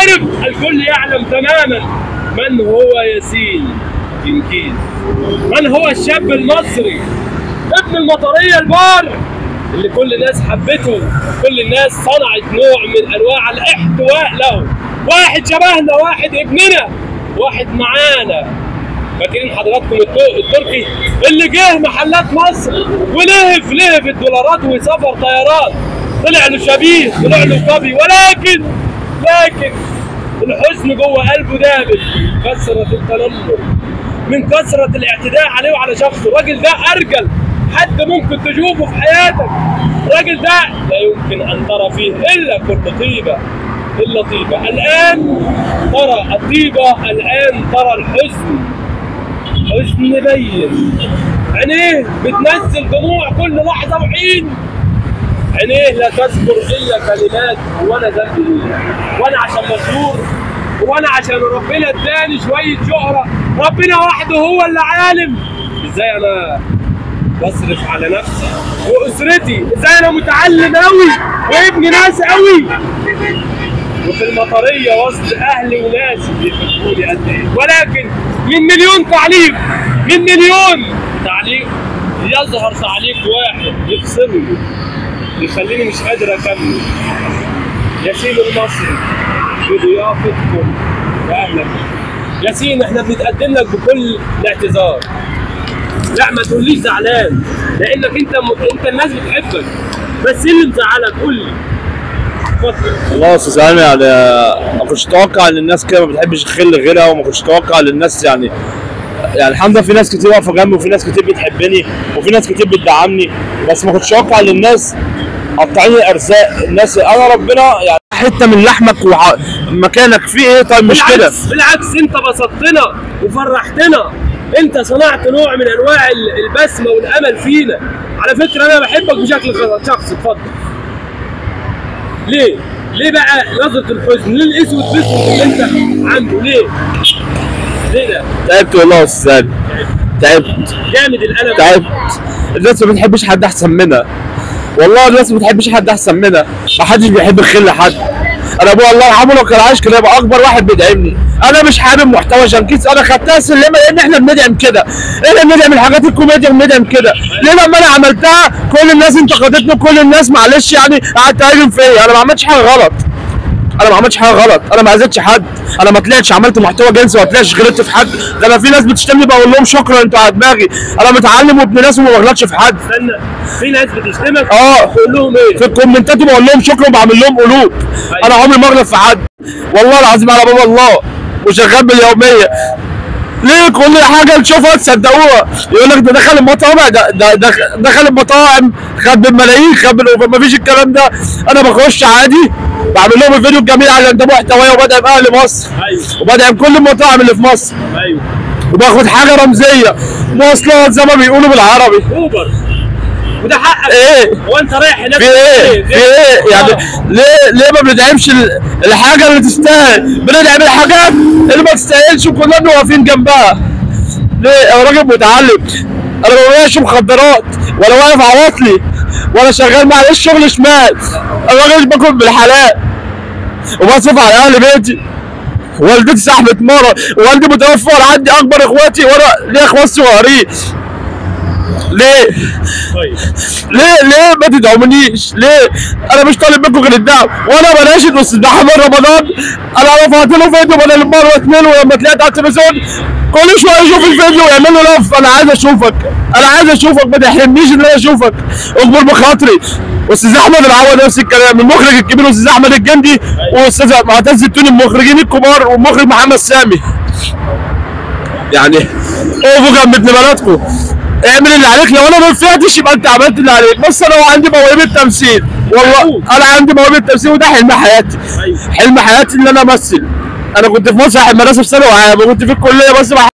عرف الكل يعلم تماما من هو ياسين كنكيز من هو الشاب المصري ابن المطريه البار اللي كل الناس حبته كل الناس صنعت نوع من انواع الاحتواء له واحد شبهنا واحد ابننا واحد معانا فاكرين حضراتكم التو- التركي اللي جه محلات مصر ولهف لهف الدولارات وسافر طيارات طلع له شبيه طلع له كوبي ولكن لكن الحزن جوه قلبه دابت كثرة التنمر من كثرة الاعتداء عليه وعلى شخصه الراجل ده أرجل حد ممكن تشوفه في حياتك الراجل ده لا يمكن أن ترى فيه إلا كل طيبة إلا طيبة الآن ترى الطيبة الآن ترى الحزن حزن بين عينيه بتنزل دموع كل لحظة وحين عينيه لا تذكر الا كلمات وانا ذنبي ايه وانا عشان مشهور وانا عشان ربنا اداني شويه شهره ربنا وحده هو اللي عالم ازاي انا بصرف على نفسي واسرتي ازاي انا متعلم قوي وابن ناس قوي وفي المطريه وسط اهلي وناسي بيحبوني قد ايه ولكن من مليون تعليق من مليون تعليق يظهر تعليق واحد يفصلني يخليني مش قادر اكمل ياسين المصري بضيافتكم واهلا بكم. ياسين احنا بنتقدم لك بكل الاعتذار لا ما تقوليش زعلان لانك انت م... انت الناس بتحبك بس ايه اللي مزعلك قول لي اتفضل والله يا استاذ علي يعني ما كنتش اتوقع ان الناس كده ما بتحبش الخل غيرها وما كنتش اتوقع ان الناس يعني يعني الحمد لله في ناس كتير واقفه جنبي وفي ناس كتير بتحبني وفي ناس كتير بتدعمني بس ما كنتش اتوقع ان الناس قطعين الارزاق الناس انا ربنا يعني حته من لحمك ومكانك في ايه طيب مش كده بالعكس بالعكس انت بسطتنا وفرحتنا انت صنعت نوع من انواع ال- البسمه والامل فينا على فكره انا بحبك بشكل خ- شخصي اتفضل ليه ليه بقى نظره الحزن ليه الاسود في اسود اللي انت عنده ليه ليه ده تعبت والله يا استاذ علي تعبت جامد القلم تعبت الناس ما بتحبش حد احسن منها والله الناس ما بتحبش حد احسن منها ما حدش بيحب الخل حد انا ابويا الله يرحمه لو كان عايش كده يبقى اكبر واحد بيدعمني انا مش حابب محتوى جنكيز انا خدتها سلمه لان احنا بندعم كده احنا بندعم الحاجات الكوميديا بندعم كده ليه لما انا عملتها كل الناس انتقدتني كل الناس معلش يعني قعدت تهاجم فيا انا ما عملتش حاجه غلط انا ما عملتش حاجه غلط انا ما اذيتش حد انا ما طلعتش عملت محتوى جنسي ما طلعتش غلطت في حد ده انا في ناس بتشتمني بقول لهم شكرا انتوا على دماغي انا متعلم وابن ناس وما بغلطش في حد استنى في ناس بتشتمك اه تقول لهم ايه في الكومنتات بقول لهم شكرا وبعمل لهم قلوب انا عمري ما اغلط في حد والله العظيم على باب الله وشغال باليوميه ليه كل حاجه نشوفها تصدقوها يقول لك ده دخل المطاعم ده ده ده دخل المطاعم خد بالملايين خد بالاوفر ما فيش الكلام ده انا بخش عادي بعمل لهم الفيديو الجميل عشان ده محتوايا وبدعم اهل مصر ايوه وبدعم كل المطاعم اللي في مصر ايوه وباخد حاجه رمزيه مواصلات زي ما بيقولوا بالعربي اوبر وده حقك ايه هو انت رايح هناك في ايه؟ في ايه؟ يعني آه. ليه ليه ما بندعمش ال- الحاجه اللي تستاهل؟ بندعم الحاجات اللي ما تستاهلش وكلنا واقفين جنبها. ليه؟ انا راجل متعلم. انا ما ببيعش مخدرات ولا واقف عواطلي ولا شغال مع الشغل شمال. انا راجل باكل بالحلال وبصرف على اهل بيتي. والدتي صاحبة مرة، والدي متوفى وانا عندي اكبر اخواتي وانا ليا اخوات صغيرين. ليه؟ طيب ليه ليه ما تدعمونيش ليه انا مش طالب منكم غير الدعم وانا بناشد بس ده من رمضان انا رفعت له فيديو بدل مره واثنين ولما طلعت على التلفزيون كل شويه يشوف الفيديو ويعمل له لف انا عايز اشوفك انا عايز اشوفك ما تحرمنيش ان انا اشوفك اكبر بخاطري واستاذ احمد العوض نفس الكلام المخرج الكبير واستاذ احمد الجندي واستاذ معتز التوني المخرجين الكبار والمخرج محمد سامي يعني اقفوا جنب ابن بلدكم اعمل اللي عليك لو انا ما نفعتش يبقى انت عملت اللي عليك بس انا عندي موهبه تمثيل والله انا عندي موهبه تمثيل وده حلم حياتي ايوه حلم حياتي ان انا امثل انا كنت في مسرح المدرسه في ثانوي عام وكنت في الكليه بس